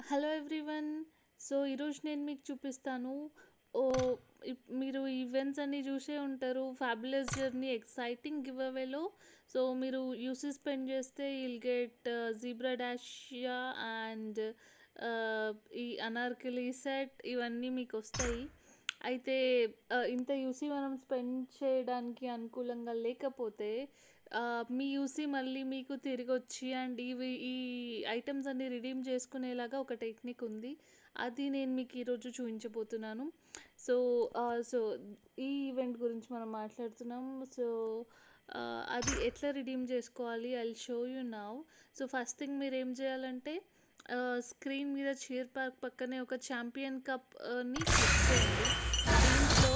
Hello everyone so ఈరోజు నేను మీకు చూపిస్తాను ఓ ఇప్- మీరు ఈవెంట్స్ అన్నీ చూసే ఉంటారు ఫ్యాబులస్ జర్నీ ఎక్సైటింగ్ గివ్ అవేలో సో మీరు యూసీ స్పెండ్ చేస్తే will get zebra Dacia and ఈ అనార్కలి సెట్ ఇవన్నీ మీకు వస్తాయి అయితే ఆ, ఇంత యూసీ మనం స్పెండ్ చేయడానికి అనుకూలంగా లేకపోతే ఆ, మీ యూసీ మళ్ళీ మీకు తిరిగి వచ్చి అండ్ ఇవి ఈ ఐటమ్స్ అన్ని రిడీమ్ చేసుకునేలాగా ఒక టెక్నిక్ ఉంది అది నేను మీకు ఈరోజు చూపించబోతున్నాను సో సో ఈ ఈవెంట్ గురించి మనం మాట్లాడుతున్నాం సో ఆ, అది ఎట్లా రిడీమ్ చేసుకోవాలి I show you now so first thing మీరు ఏం చేయాలంటే స్క్రీన్ మీద చీర్ పార్క్ పక్కనే ఒక ఛాంపియన్ కప్ని క్లిక్ చేయండి దీంట్లో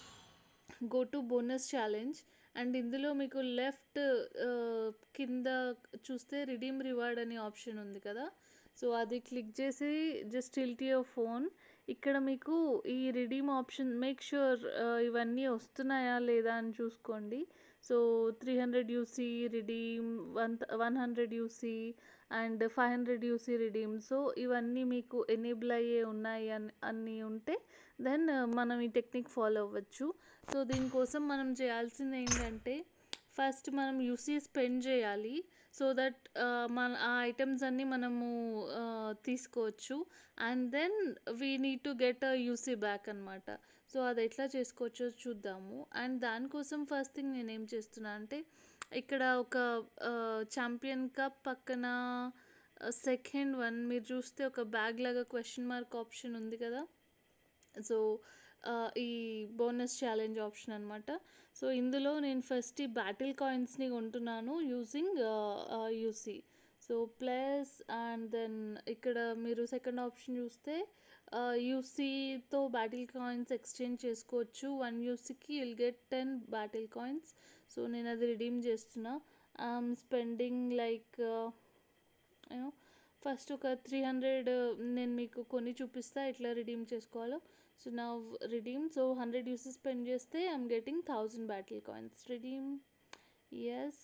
go to bonus challenge and ఇందులో మీకు లెఫ్ట్ కింద చూస్తే రిడీమ్ రివార్డ్ అనే ఆప్షన్ ఉంది కదా సో అది క్లిక్ చేసి జస్ట్ టిల్ట్ యువర్ ఫోన్ ఇక్కడ మీకు ఈ రిడీమ్ ఆప్షన్ మేక్ ష్యూర్ ఇవన్నీ వస్తున్నాయా లేదా అని చూసుకోండి so three hundred UC redeem one one hundred UC and five hundred UC redeem so ఇవన్నీ మీకు ఎనేబుల్ అయ్యే ఉన్నాయి అని అన్నీ ఉంటే దెన్ మనం ఈ టెక్నిక్ ఫాలో అవ్వచ్చు సో దీనికోసం మనం చేయాల్సింది ఏంటంటే ఫస్ట్ మనం యూసీ స్పెండ్ చేయాలి సో దట్ మన ఆ ఐటమ్స్ అన్నీ మనము ఆ, తీసుకోవచ్చు and then we need to get uh UC back అనమాట సో అది ఎట్లా చేసుకోవచ్చో చూద్దాము అండ్ దానికోసం ఫస్ట్ థింగ్ నేను ఏం చేస్తున్నా అంటే ఇక్కడ ఒక ఛాంపియన్ కప్ పక్కన సెకండ్ వన్ మీరు చూస్తే ఒక బ్యాగ్ లాగా క్వశ్చన్ మార్క్ ఆప్షన్ ఉంది కదా సో ఆ, ఈ బోనస్ ఛాలెంజ్ ఆప్షన్ అనమాట సో ఇందులో నేను ఫస్ట్ ఈ బ్యాటిల్ కాయిన్స్ని కొంటున్నాను using UC so plus and then ఇక్కడ మీరు సెకండ్ ఆప్షన్ చూస్తే యూసీతో బ్యాటిల్ కాయిన్స్ ఎక్స్చేంజ్ చేసుకోవచ్చు వన్ యూసీకి will get ten battle coins so నేను అది రిడీమ్ చేస్తున్నా I'm spending like you know first ఒక త్రీ హండ్రెడ్ నేను మీకు కొన్ని చూపిస్తా ఎట్లా రిడీమ్ చేసుకోవాలో సో నా redeem so hundred UCs spend చేస్తే I'm getting thousand battle coins redeem is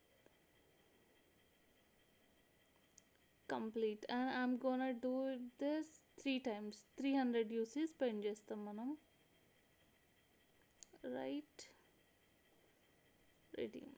complete and I'm gonna do this three times three hundred UC spend చేస్తాం మనం రైట్ రిడీమ్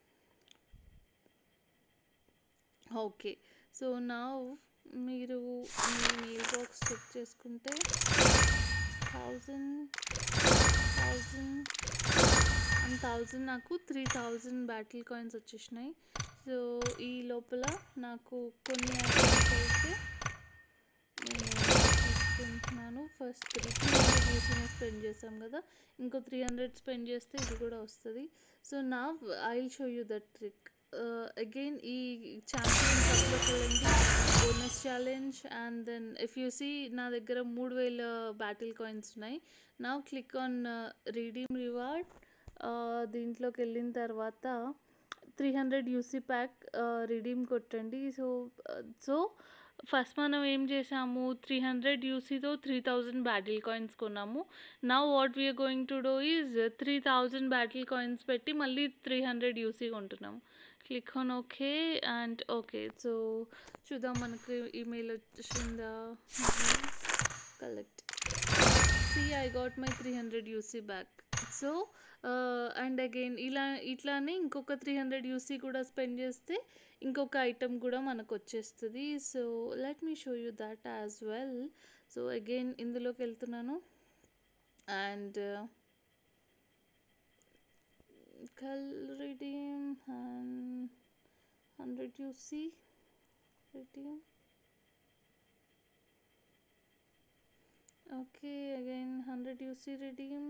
ఓకే సో నా మీరు మీ మెయిల్ బాక్స్ చెక్ చేసుకుంటే thousand thousand and thousand నాకు three thousand battle coins వచ్చేసినాయి so ఈ లోపల నాకు కొన్ని ఐటమ్స్ అయితే నేను తీసుకుంటున్నాను ఫస్ట్ త్రీ హండ్రెడ్ యూసీనే స్పెండ్ చేసాం కదా ఇంకో త్రీ హండ్రెడ్ స్పెండ్ చేస్తే ఇది కూడా వస్తుంది సో నా I will show you that trick again ఈ ఛాంపియన్ కప్లోకి వెళ్ళండి bonus challenge and then if you see నా దగ్గర మూడు వేల బ్యాటిల్ కాయిన్స్ ఉన్నాయి నా క్లిక్ ఆన్ రీడీమ్ రివార్డ్ దీంట్లోకి వెళ్ళిన తర్వాత three hundred UC pack redeem కొట్టండి సో సో ఫస్ట్ మనం ఏం చేసాము త్రీ హండ్రెడ్ యూసీతో త్రీ థౌజండ్ బ్యాటిల్ కాయిన్స్ కొన్నాము నా what we're going to do is three thousand battle coins పెట్టి మళ్ళీ త్రీ హండ్రెడ్ యూసీ కొంటున్నాము click on okay and okay so చూద్దాం మనకు ఈమెయిల్ వచ్చిందా collect see I got my three hundred UC back so and again ఇలా ఇట్లానే ఇంకొక three hundred UC కూడా స్పెండ్ చేస్తే ఇంకొక ఐటమ్ కూడా మనకు వచ్చేస్తుంది so let me show you that as well so again ఇందులోకి వెళ్తున్నాను and call redeem and hundred UC redeem okay again 100 UC redeem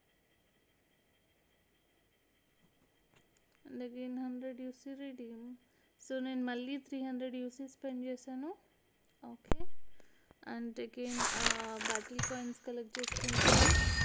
and again 100 UC redeem so నేను మళ్ళీ త్రీ హండ్రెడ్ యూసీ స్పెండ్ చేశాను okay and again battle coins collect చేసుకుంటాను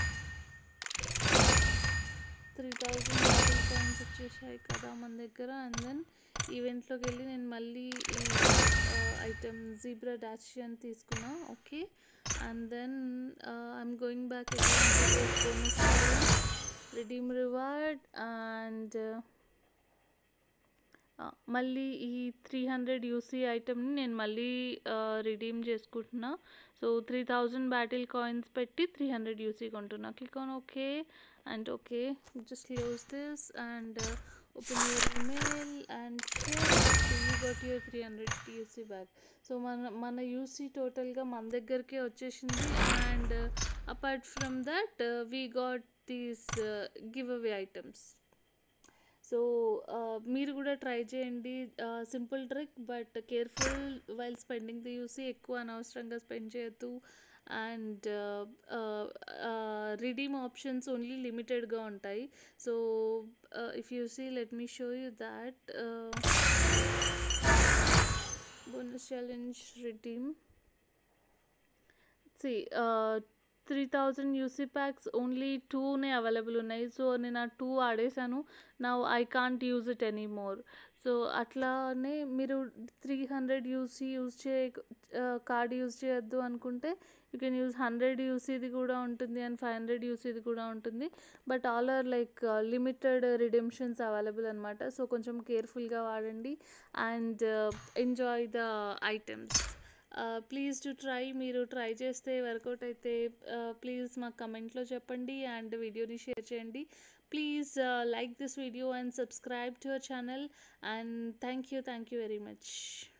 three thousand battle coins వచ్చేసాయి కదా మన దగ్గర అండ్ దెన్ ఈవెంట్లోకి వెళ్ళి నేను మళ్ళీ ఈ ఐటమ్ జీబ్రా డాషియన్ తీసుకున్నా okay and then I'm going back bonus redeem reward and ఆ! మళ్ళీ ఈ 300 యూసీ ఐటెమ్‌ని నేను మళ్ళీ ఆహ్, రిడీమ్ చేసుకుంటున్నా. సో, 3000 బ్యాటిల్ కాయిన్స్ పెట్టి 300 యూసీ కొంటున్నా. Click on okay and okay. Just close this and open your email and here you got your 300 UC back. So, మన మన యూసీ టోటల్‌గా మన దగ్గరికే వచ్చేసింది and apart from that we got these give away items. So, ah, మీరు కూడా try చేయండి. Ah, simple trick but careful while spending the UC ఎక్కువ అనవసరంగా స్పెండ్ చేయొద్దు. అండ్ ఆహ్, ఆహ్, రిడీమ్ ఆప్షన్స్ ఓన్లీ లిమిటెడ్‌గా ఉంటాయి. So, ah, if you see let me show you that ah bonus challenge redeem. See ah, 3000 UC packs only 2నే available ఉన్నాయి. So, నేను ఆ 2 ఆడేశాను. Now I can't use it anymore. So, అట్లానే మీరు 300 UC use చేయక ఆహ్, కార్డ్ యూజ్ చేయొద్దు అనుకుంటే యూ కెన్ యూజ్ 100 యూసీది కూడా ఉంటుంది అండ్ 500 యూసీది కూడా ఉంటుంది. But all are like limited redemptions available అనమాట. సో, కొంచెం కేర్‌ఫుల్‌గా వాడండి and enjoy the items. Ah, please do try మీరు ట్రై చేస్తే వర్కౌట్ అయితే ఆహ్, ప్లీజ్ మాకు కమెంట్‌లో చెప్పండి అండ్ వీడియోని షేర్ చేయండి. Please like this video and subscribe to our channel and thank you. Thank you very much.